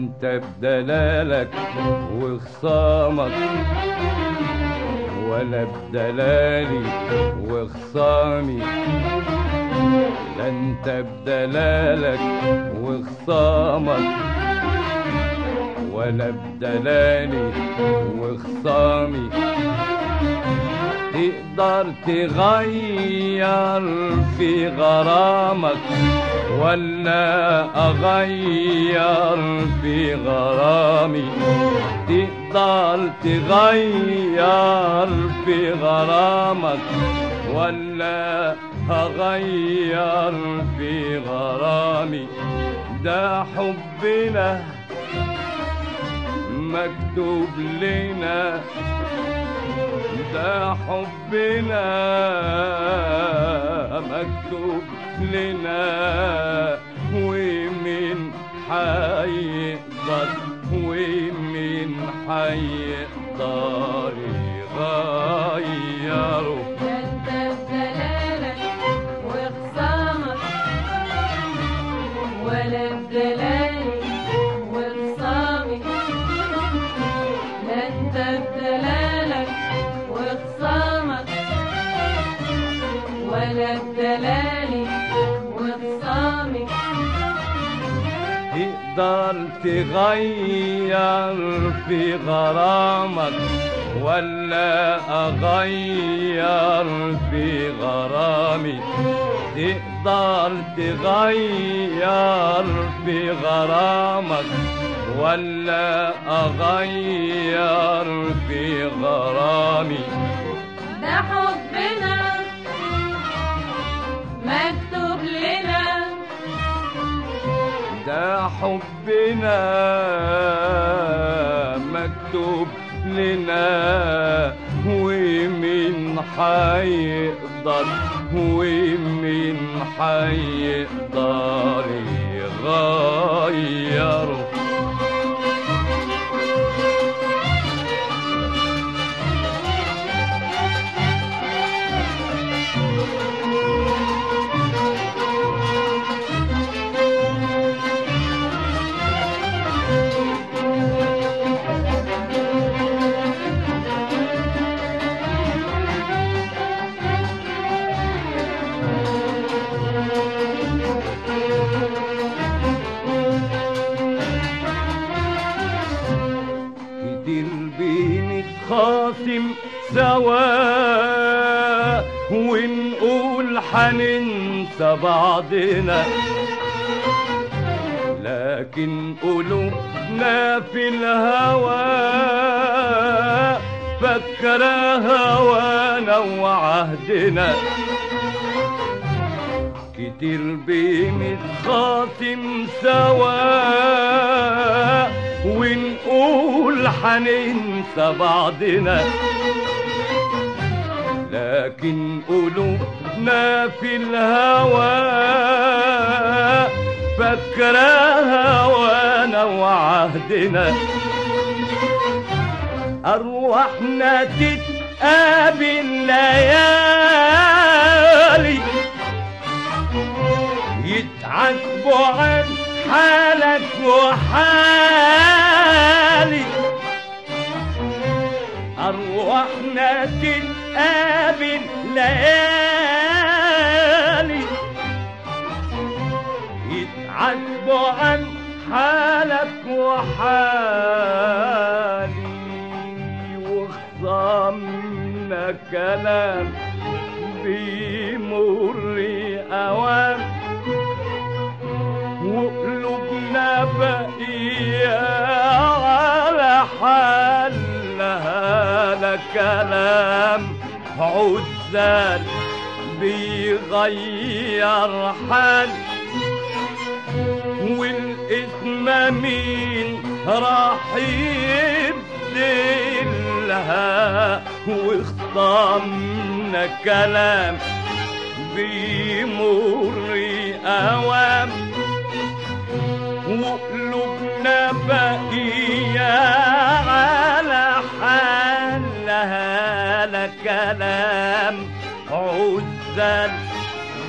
انت بدلالك وخصامك ولا بدلالي وخصامي لا انت بدلالك وخصامك ولا بدلالي وخصامي تقدر تغير في غرامك ولا اغير في غرامي تقدر تغير في غرامك ولا هغير في غرامي ده حبنا مكتوب لنا ده حبنا مكتوب لنا ومن حيقدر ومن حيقدر يغيره ده انت بدلالك وخصامك ولا بدلالي وخصامي ده انت بدلالك وخصامك ولا بدلالي وخصامي تقدر تغير في غرامك ولا أغير في غرامي تقدر تغير في غرامك ولا أغير في غرامي ده حبنا مكتوب لنا ده حبنا مكتوب لنا ومن حيقدر ومن حيقدر يغيره كتير بنتخاصم سوا ونقول حننسى بعضنا لكن قلوبنا في الهوى فكرة هوانا وعهدنا كتير بنتخاصم سوا ونقول حننسى بعضنا لكن قلوبنا في الهوى فكرة هوانا وعهدنا أرواحنا تتقابل ليالي يتعاتبوا عن حالك وحالي أرواحنا تتقابل ليالي يتعاتبوا عن حالك وحالي وخصامنا كلام بيمر أوام وقلوبنا بقية على حالها لا كلام عزال بيغير حال والاسم مين راح يبدلها وخصامنا كلام بيمر أوام وقلوبنا بقية على حالها لا كلام عزل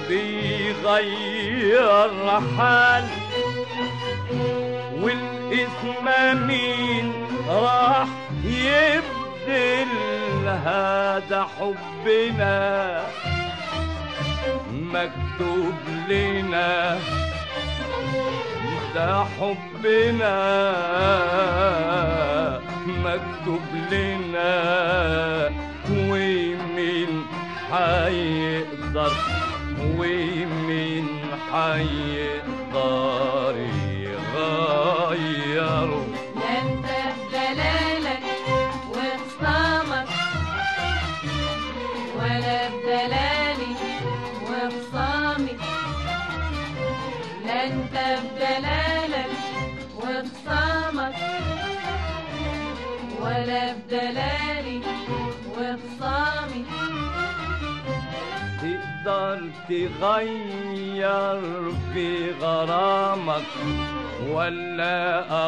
بيغير حال والاسم ما مين راح يبدل هذا حبنا مكتوب لنا ده حبنا مكتوب لنا ومين حيقدر ومين حيقدر يغيره لا انت بدلالك وخصامك ولا بدلالي وخصامي لا انت بدلالك وخصامك ولا بدلالي وخصامي تقدر تغير في غرامك ولا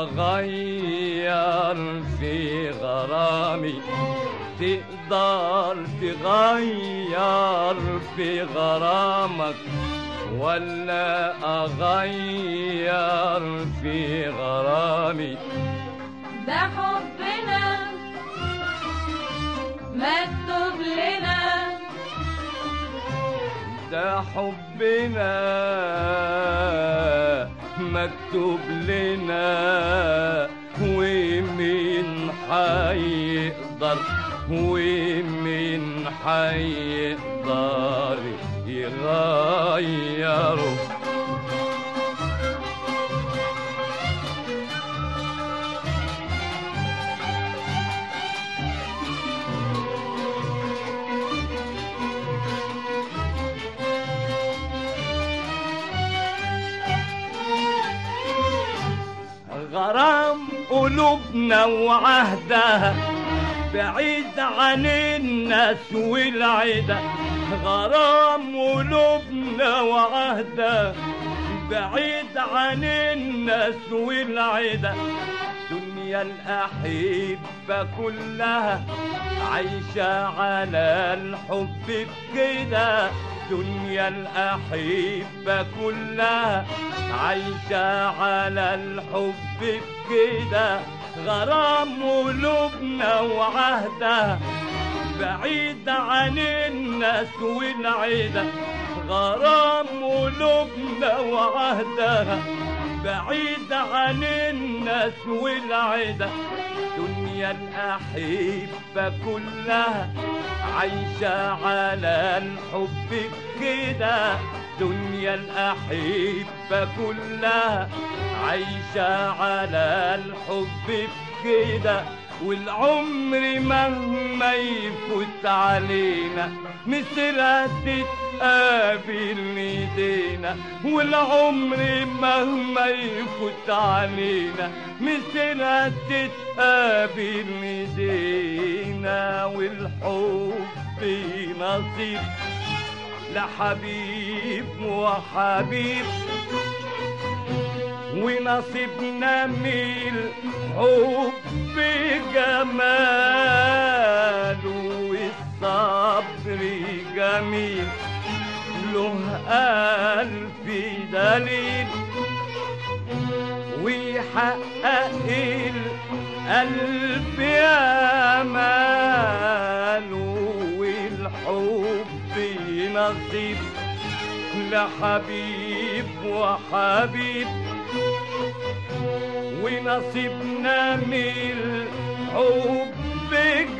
أغير في غرامي تقدر تغير في غرامك ولا أغير في غرامي ده حبنا مكتوب لنا ده حبنا مكتوب لنا ومين حيقدر ومين حيقدر يغيره غرام قلوبنا وعهدها بعيد عن الناس والعدا غرام قلوبنا وعهدها بعيد عن الناس والعدا دنيا الأحبة كلها عايشة على الحب بكده دنيا الأحبة كلها عايشة على الحب بكده غرام قلوبنا وعهدها بعيد عن الناس والعدا غرام قلوبنا وعهدها بعيد عن الناس والعدا دنيا الأحبة كلها عايشة على الحب كده دنيا الأحبة كلها عايشة على الحب كده والعمر مهما يفوت علينا مصر تتقابل ايدينا والعمر مهما يفوت علينا مصر تتقابل ايدينا والحب نصيب لحبيب وحبيب ونصيبنا من الحب جمال والصبر جميل له ألف دليل ويحقق القلب أمال والحب نصيب لحبيب وحبيب ونصيبنا من الحب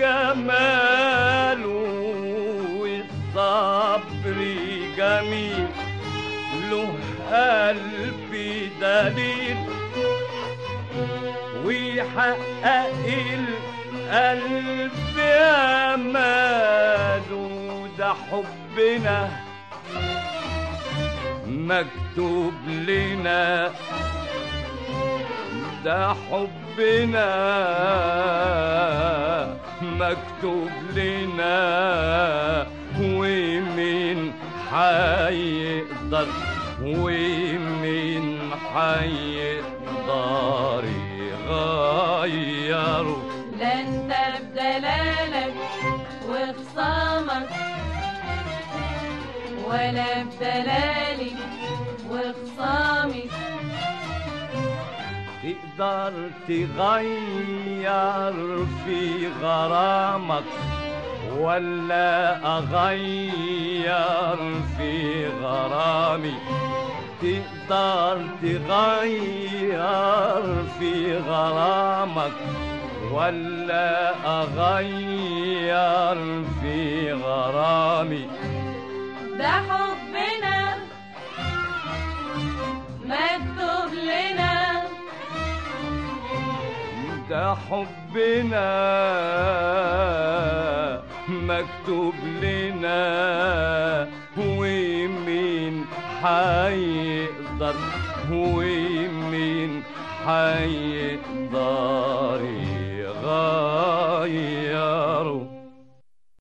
جمال والصبر جميل له ألف دليل ويحقق القلب أماله ده حبنا مكتوب لنا ده حبنا مكتوب لنا ومين حيقدر ومين حيقدر يغيره لا انت بدلالك وخصامك ولا بدلالي وخصامي تقدر تغير في غرامك ولا أغير في غرامي تقدر تغير في غرامك ولا أغير في غرامي ده حبنا مكتوب لنا ده حبنا مكتوب لنا ومين حيقدر ومين حيقدر يغيره